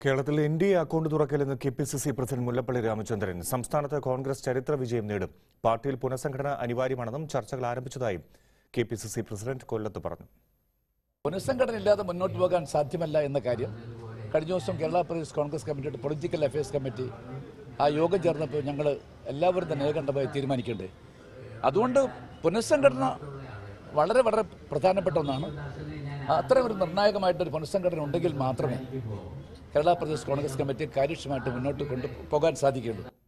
കേരളത്തിൽ N D A account തുറക്കലെന്ന് K P C C president Mullappally Ramachandran സംസ്ഥാനത്ത് കോൺഗ്രസ് ചരിത്ര വിജയം നേടും പാർട്ടിയിൽ പുനഃസംഘടന അനിവാര്യമാണെന്നും ചർച്ചകൾ ആരംഭിച്ചതായും K P C C president കൊല്ലത്ത് പറഞ്ഞു പുനഃസംഘടന ഇല്ലാതെ മുന്നോട്ട് പോകാൻ സാധ്യമല്ല എന്ന കാര്യം കഴിഞ്ഞ ദിവസം കേരള പ്രദേശ് കോൺഗ്രസ് കമ്മിറ്റിയുടെ പൊളിറ്റിക്കൽ അഫയേഴ്സ് കമ്മിറ്റി ആ യോഗം ചേർന്നപ്പോൾ ഞങ്ങൾ എല്ലാവരും തന്നെ ഏകണ്ഠമായി തീരുമാനിക്കേണ്ടത് അതുകൊണ്ട് പുനഃസംഘടന വളരെ വളരെ പ്രധാനപ്പെട്ട ഒന്നാണ് അത്രയും ഒരു നിർണായകമായിട്ടൊരു പുനഃസംഘടന ഉണ്ടെങ്കിൽ മാത്രമേ കേരള പ്രദേശ് കോൺഗ്രസ് കമ്മിറ്റി കാര്യക്ഷമമായിട്ട് മുന്നോട്ട് കൊണ്ടുപോകാൻ സാധിക്കുകയുള്ളൂ